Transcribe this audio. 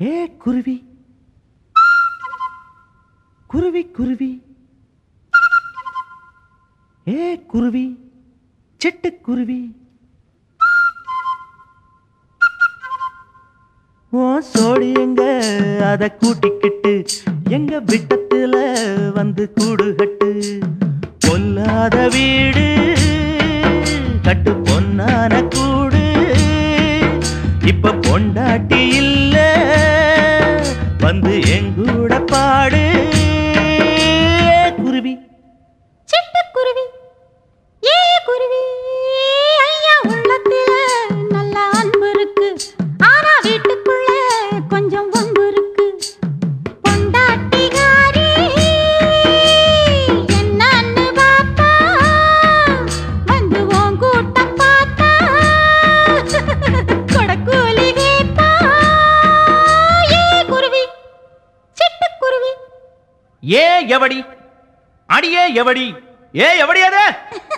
ஏ குருவி குருவி குருவி ஏ குருவி சிட்டுக்குருவி ஓ சோடி எங்க அத கூட்டிக்கிட்டு எங்க விட்டத்துல வந்து கூடு கட்டு பொல்லாத வீடு கட்டு பொன்னான கூடு இப்ப பொண்டாட்டி இல்ல வந்து எங்கூட பாடு குருவி சிட்டுக்குருவி ஏ குருவி ஐயா உள்ளத்துல நல்ல அன்பு இருக்கு ஆனா வீட்டுக்குள்ள கொஞ்சம் வம்பு இருக்கு பொண்டாட்டிகாரி என்னன்னு பார்த்தா வந்து உன் கூட்டம் பார்த்தா கொடக்கூலி கேட்பா ஏ குருவி சிட்டுக்குருவி ஏ எவடி அடியே எவடி ஏ எவடி அது